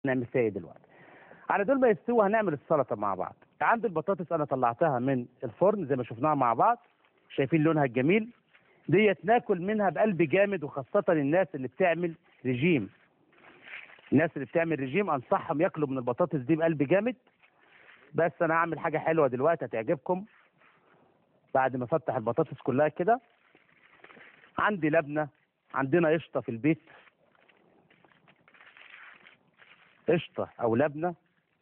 نعمل فيها ايه دلوقتي على دول ما يستووا هنعمل السلطه مع بعض عند البطاطس انا طلعتها من الفرن زي ما شفناها مع بعض شايفين لونها الجميل ديت ناكل منها بقلب جامد وخاصه الناس اللي بتعمل رجيم الناس اللي بتعمل رجيم انصحهم ياكلوا من البطاطس دي بقلب جامد بس انا هعمل حاجه حلوه دلوقتي هتعجبكم بعد ما افتح البطاطس كلها كده عندي لبنه عندنا قشطه في البيت قشطه او لبنه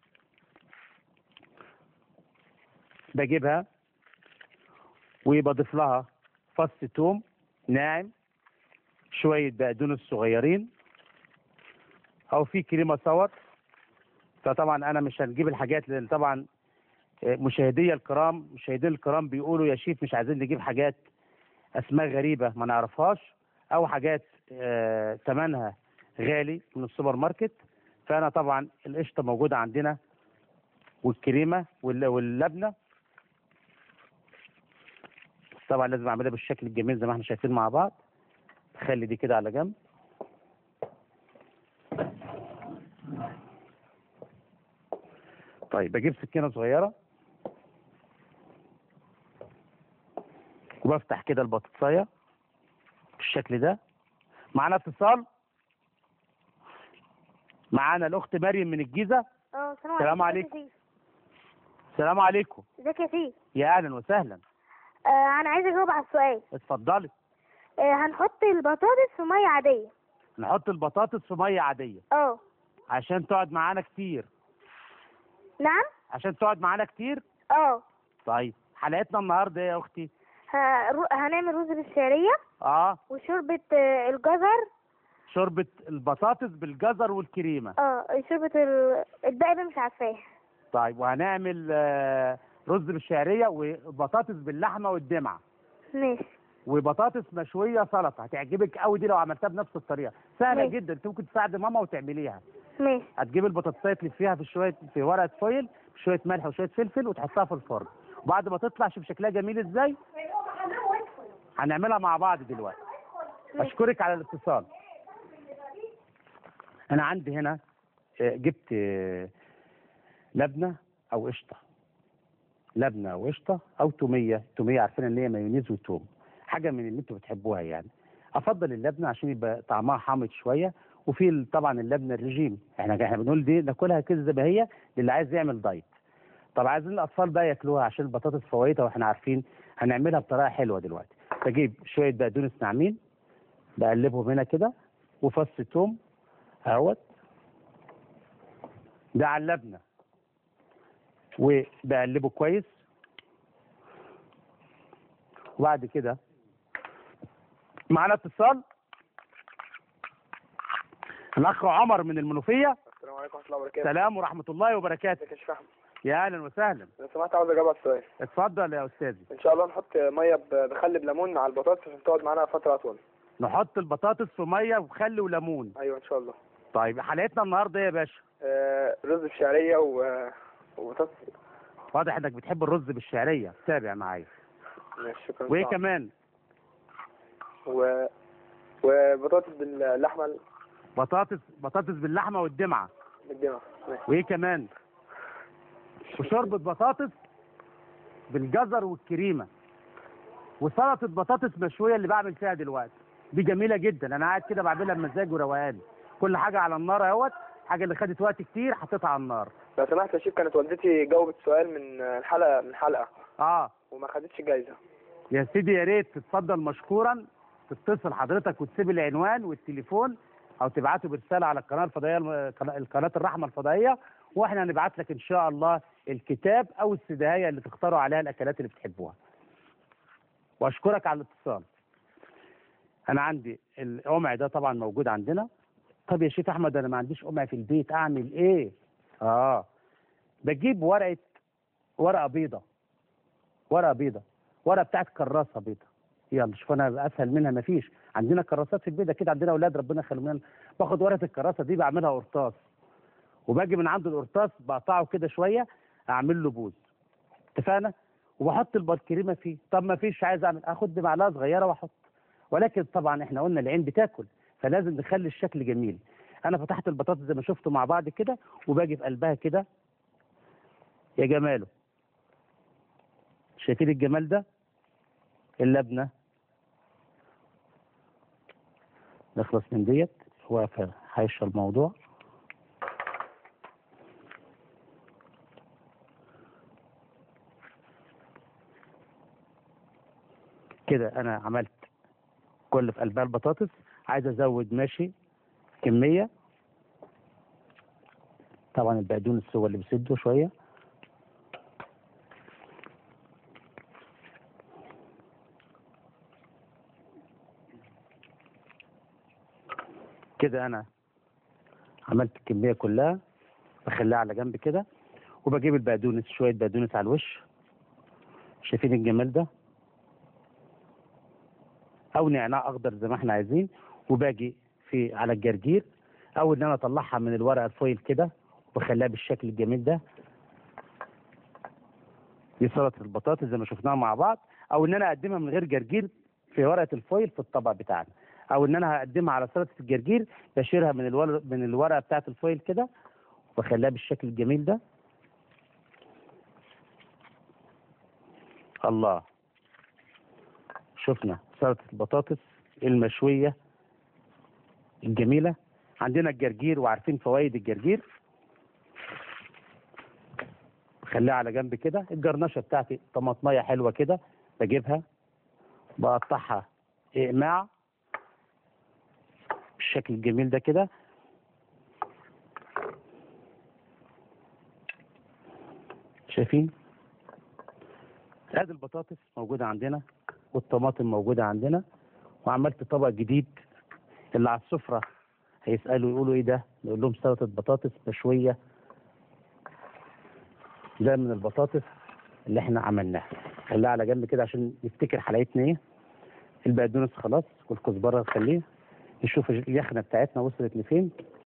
بجيبها وبضيف لها فص توم ناعم شويه بقدونس صغيرين او في كريمه صور فطبعا انا مش هنجيب الحاجات لان طبعا مشاهدي الكرام مشاهدي الكرام بيقولوا يا شيف مش عايزين نجيب حاجات اسماء غريبه ما نعرفهاش او حاجات آه ثمنها غالي من السوبر ماركت فانا طبعا القشطه موجوده عندنا والكريمه وال- واللبنه طبعا لازم اعملها بالشكل الجميل زي ما احنا شايفين مع بعض خلي دي كده على جنب طيب بجيب سكينه صغيره وبفتح كده البطاطسايه بالشكل ده معانا اتصال معانا الاخت مريم من الجيزه اه السلام السلام عليكم عليكم. السلام عليكم ازيك يا سيف يا اهلا وسهلا آه انا عايزه اجاوب على السؤال اتفضلي آه هنحط البطاطس في ميه عاديه نحط البطاطس في ميه عاديه اه عشان تقعد معانا كتير نعم عشان تقعد معانا كتير اه طيب حلقتنا النهارده ايه يا اختي ه- هنعمل رز بالشعريه اه وشوربه آه، الجزر شوربه البطاطس بالجزر والكريمه اه شوربه ال... الباقي ده مش عارفاه طيب وهنعمل آه، رز بالشعريه وبطاطس باللحمه والدمعه ماشي وبطاطس مشويه سلطه هتعجبك قوي دي لو عملتها بنفس الطريقه سهله ماشي. جدا انت ممكن تساعد ماما وتعمليها ماشي هتجيب البطاطسايه تلفيها في شويه في ورقه فويل بشويه ملح وشويه فلفل وتحطها في الفرن وبعد ما تطلع شوف شكلها جميل ازاي هنعملها مع بعض دلوقتي اشكرك على الاتصال انا عندي هنا آه، جبت آه، لبنه او قشطه لبنه او قشطه او توميه توميه عارفين ان هي مايونيز وتوم حاجه من اللي انتوا بتحبوها يعني افضل اللبنه عشان يبقى طعمها حامض شويه وفي ال- طبعا اللبنه الرجيم احنا احنا بنقول دي ناكلها كده زي ما هي للي عايز يعمل دايت طب عايزين الاطفال بقى ياكلوها عشان البطاطس فوائدها واحنا عارفين هنعملها بطريقه حلوه دلوقتي بجيب شويه بقدونس ناعمين بقلبهم هنا كده وفص توم اهوت ده على اللبنه وبقلبه كويس وبعد كده معانا اتصال الاخ عمر من المنوفيه السلام عليكم ورحمة الله وبركاته. سلام ورحمه الله وبركاته ازيك يا شيخ أحمد؟ يا اهلا وسهلا لو سمحت عاوز اجاوب على السؤال. اتفضل يا استاذي ان شاء الله نحط ميه ب- بخل بليمون على البطاطس عشان تقعد معانا فترة اطول. نحط البطاطس في ميه وخل وليمون ايوه ان شاء الله. طيب حلقتنا النهارده ايه يا باشا آه رز بشعرية و وبطاطس واضح انك بتحب الرز بالشعريه تابع معايا ماشي شكرا. وايه كمان و وبطاطس باللحمة ال- بطاطس بطاطس باللحمه والدمعه بالدماغ. ماشي. وايه كمان وشوربه بطاطس بالجزر والكريمه وسلطه بطاطس مشويه اللي بعمل فيها دلوقتي دي جميله جدا انا قاعد كده بعملها بمزاج وروقان كل حاجه على النار اهوت حاجه اللي خدت وقت كتير حطيتها على النار لو سمحت يا شيخ كانت والدتي جاوبت سؤال من الحلقة من حلقة اه وما خدتش جايزة. يا سيدي يا ريت تتفضل مشكورا تتصل حضرتك وتسيب العنوان والتليفون او تبعته برساله على القناه الفضائيه الم- القناه الرحمه الفضائيه واحنا هنبعت لك ان شاء الله الكتاب او السدايه اللي تختاروا عليها الاكلات اللي بتحبوها. واشكرك على الاتصال. انا عندي القمع ده طبعا موجود عندنا. طب يا شيخ احمد انا ما عنديش قمع في البيت اعمل ايه؟ اه بجيب ورقه ورقه بيضه ورقه بيضه ورقه بتاعت كراسه بيضه يلا شوف انا اسهل منها مفيش عندنا كراسات في البيت اكيد عندنا اولاد ربنا يخليهم لنا باخد ورقه الكراسه دي بعملها قرطاس وباجي من عند القرطاس بقطعه كده شويه اعمل له بوز اتفقنا وبحط البركريمه فيه طب ما فيش عايز اعمل اخد بمعلقه صغيره واحط ولكن طبعا احنا قلنا العين بتاكل فلازم نخلي الشكل جميل انا فتحت البطاطس زي ما شفتوا مع بعض كده وباجي في قلبها كده يا جماله شايفين الجمال ده اللبنه نخلص من ديت واقفه حايشه الموضوع كده انا عملت كل في قلبها البطاطس عايز ازود ماشي كميه طبعا البقدونس هو اللي بيسده شويه كده انا عملت الكميه كلها بخليها على جنب كده وبجيب البقدونس شويه بقدونس على الوش شايفين الجمال ده او نعناع اخضر زي ما احنا عايزين وباجي في على الجرجير او ان انا اطلعها من الورقه الفويل كده واخليها بالشكل الجميل ده دي سلطه البطاطس زي ما شفناها مع بعض او ان انا اقدمها من غير جرجير في ورقه الفويل في الطبق بتاعنا او ان انا هقدمها على سلطه الجرجير بشيلها من الورق من الورقه بتاعه الفويل كده واخليها بالشكل الجميل ده الله شفنا سلطه البطاطس المشويه الجميله عندنا الجرجير وعارفين فوائد الجرجير خليها على جنب كده الجرنشه بتاعتي طماطميه حلوه كده بجيبها بقطعها اقماع بالشكل الجميل ده كده شايفين ادي البطاطس موجوده عندنا والطماطم موجوده عندنا وعملت طبق جديد اللي على السفره هيسالوا يقولوا ايه ده نقول لهم سلطه بطاطس مشويه ده من البطاطس اللي احنا عملناها خليها على جنب كده عشان نفتكر حلقتنا ايه البقدونس خلاص والكزبره نخليه نشوف اليخنه بتاعتنا وصلت لفين